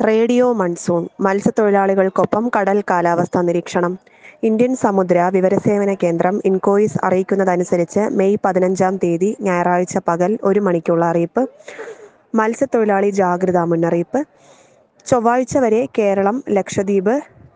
radio monsoon മത്സ്യത്തൊഴിലാളികൾക്കൊപ്പം കടൽ കാലാവസ്ഥാ നിരീക്ഷണം ഇന്ത്യൻ സമുദ്ര വിവരസേവന കേന്ദ്രം ഇൻകോയിസ് അറിയിക്കുന്നതനുസരിച്ച് മെയ് പതിനഞ്ചാം തീയതി ഞായറാഴ്ച പകൽ ഒരു മണിക്കുള്ള അറിയിപ്പ് മത്സ്യത്തൊഴിലാളി ജാഗ്രതാ മുന്നറിയിപ്പ് ചൊവ്വാഴ്ച വരെ കേരളം ലക്ഷദ്വീപ്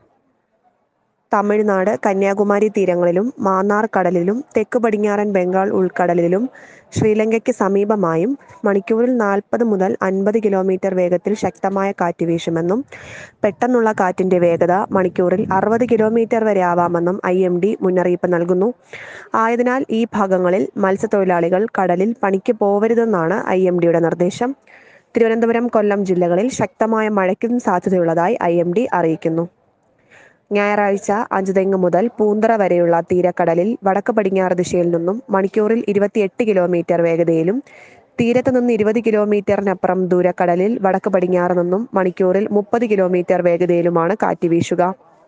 തമിഴ്നാട് കന്യാകുമാരി തീരങ്ങളിലും മാന്നാർ കടലിലും തെക്ക് പടിഞ്ഞാറൻ ബംഗാൾ ഉൾക്കടലിലും ശ്രീലങ്കയ്ക്ക് സമീപമായും മണിക്കൂറിൽ നാൽപ്പത് മുതൽ അൻപത് കിലോമീറ്റർ വേഗത്തിൽ ശക്തമായ കാറ്റ് വീശുമെന്നും പെട്ടെന്നുള്ള കാറ്റിന്റെ വേഗത മണിക്കൂറിൽ അറുപത് കിലോമീറ്റർ വരെ ആവാമെന്നും ഐ എം ഡി മുന്നറിയിപ്പ് നൽകുന്നു ആയതിനാൽ ഈ ഭാഗങ്ങളിൽ മത്സ്യത്തൊഴിലാളികൾ കടലിൽ പണിക്ക് പോവരുതെന്നാണ് ഐ എം ഡിയുടെ നിർദ്ദേശം തിരുവനന്തപുരം കൊല്ലം ജില്ലകളിൽ ശക്തമായ മഴയ്ക്കും സാധ്യതയുള്ളതായി ഐ എം ഡി അറിയിക്കുന്നു ഞായറാഴ്ച അഞ്ചുതെങ്ങ് മുതൽ പൂന്തറ വരെയുള്ള തീരക്കടലിൽ വടക്ക് പടിഞ്ഞാറ് ദിശയിൽ നിന്നും മണിക്കൂറിൽ ഇരുപത്തിയെട്ട് കിലോമീറ്റർ വേഗതയിലും തീരത്ത് നിന്ന് ഇരുപത് കിലോമീറ്ററിനപ്പുറം ദൂരക്കടലിൽ വടക്ക് പടിഞ്ഞാറ് നിന്നും മണിക്കൂറിൽ മുപ്പത് കിലോമീറ്റർ വേഗതയിലുമാണ് കാറ്റ് വീശുക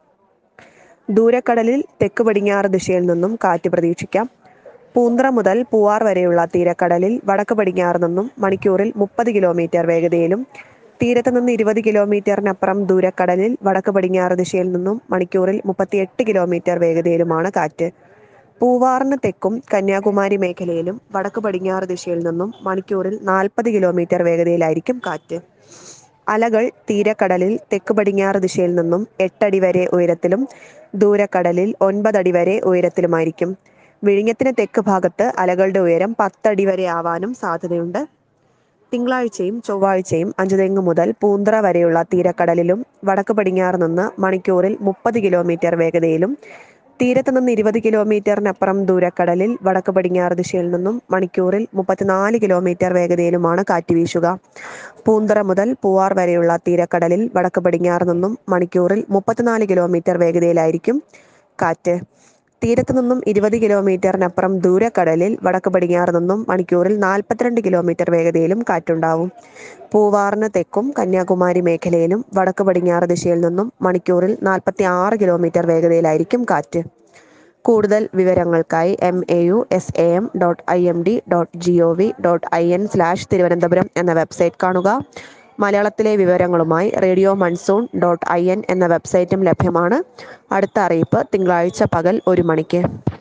ദൂരക്കടലിൽ തെക്ക് പടിഞ്ഞാറ് ദിശയിൽ നിന്നും കാറ്റ് പ്രതീക്ഷിക്കാം പൂന്തറ മുതൽ പൂവാർ വരെയുള്ള തീരക്കടലിൽ വടക്ക് പടിഞ്ഞാറ് നിന്നും മണിക്കൂറിൽ മുപ്പത് കിലോമീറ്റർ വേഗതയിലും തീരത്ത് നിന്ന് ഇരുപത് കിലോമീറ്ററിനപ്പുറം ദൂരക്കടലിൽ വടക്ക് പടിഞ്ഞാറ് ദിശയിൽ നിന്നും മണിക്കൂറിൽ മുപ്പത്തിയെട്ട് കിലോമീറ്റർ വേഗതയിലുമാണ് കാറ്റ് പൂവാറിന് തെക്കും കന്യാകുമാരി മേഖലയിലും വടക്ക് പടിഞ്ഞാറ് ദിശയിൽ നിന്നും മണിക്കൂറിൽ നാൽപ്പത് കിലോമീറ്റർ വേഗതയിലായിരിക്കും കാറ്റ് അലകൾ തീരക്കടലിൽ തെക്ക് പടിഞ്ഞാറ് ദിശയിൽ നിന്നും എട്ടടി വരെ ഉയരത്തിലും ദൂരക്കടലിൽ ഒൻപതടി വരെ ഉയരത്തിലുമായിരിക്കും വിഴിഞ്ഞത്തിന് തെക്ക് ഭാഗത്ത് അലകളുടെ ഉയരം പത്തടി വരെ ആവാനും സാധ്യതയുണ്ട് തിങ്കളാഴ്ചയും ചൊവ്വാഴ്ചയും അഞ്ചുതെങ്ങ് മുതൽ പൂന്തറ വരെയുള്ള തീരക്കടലിലും വടക്ക് പടിഞ്ഞാറ് നിന്ന് മണിക്കൂറിൽ മുപ്പത് കിലോമീറ്റർ വേഗതയിലും തീരത്ത് നിന്ന് ഇരുപത് കിലോമീറ്ററിനപ്പുറം ദൂരക്കടലിൽ വടക്ക് പടിഞ്ഞാറ് ദിശയിൽ നിന്നും മണിക്കൂറിൽ മുപ്പത്തിനാല് കിലോമീറ്റർ വേഗതയിലുമാണ് കാറ്റ് വീശുക പൂന്തറ മുതൽ പൂവാർ വരെയുള്ള തീരക്കടലിൽ വടക്ക് പടിഞ്ഞാറ് നിന്നും മണിക്കൂറിൽ മുപ്പത്തിനാല് കിലോമീറ്റർ വേഗതയിലായിരിക്കും കാറ്റ് തീരത്ത് നിന്നും ഇരുപത് കിലോമീറ്ററിനപ്പുറം ദൂരക്കടലിൽ വടക്ക് പടിഞ്ഞാറ് നിന്നും മണിക്കൂറിൽ നാൽപ്പത്തിരണ്ട് കിലോമീറ്റർ വേഗതയിലും കാറ്റുണ്ടാവും പൂവാറിന് തെക്കും കന്യാകുമാരി മേഖലയിലും വടക്ക് പടിഞ്ഞാറ് ദിശയിൽ നിന്നും മണിക്കൂറിൽ നാൽപ്പത്തി ആറ് കിലോമീറ്റർ വേഗതയിലായിരിക്കും കാറ്റ് കൂടുതൽ വിവരങ്ങൾക്കായി M A U S A M dot I M D dot G O V dot I N slash Thiruvananthapuram എന്ന വെബ്സൈറ്റ് കാണുക മലയാളത്തിലെ വിവരങ്ങളുമായി radio monsoon dot I N എന്ന വെബ്സൈറ്റും ലഭ്യമാണ് അടുത്ത അറിയിപ്പ് തിങ്കളാഴ്ച പകൽ ഒരു മണിക്ക്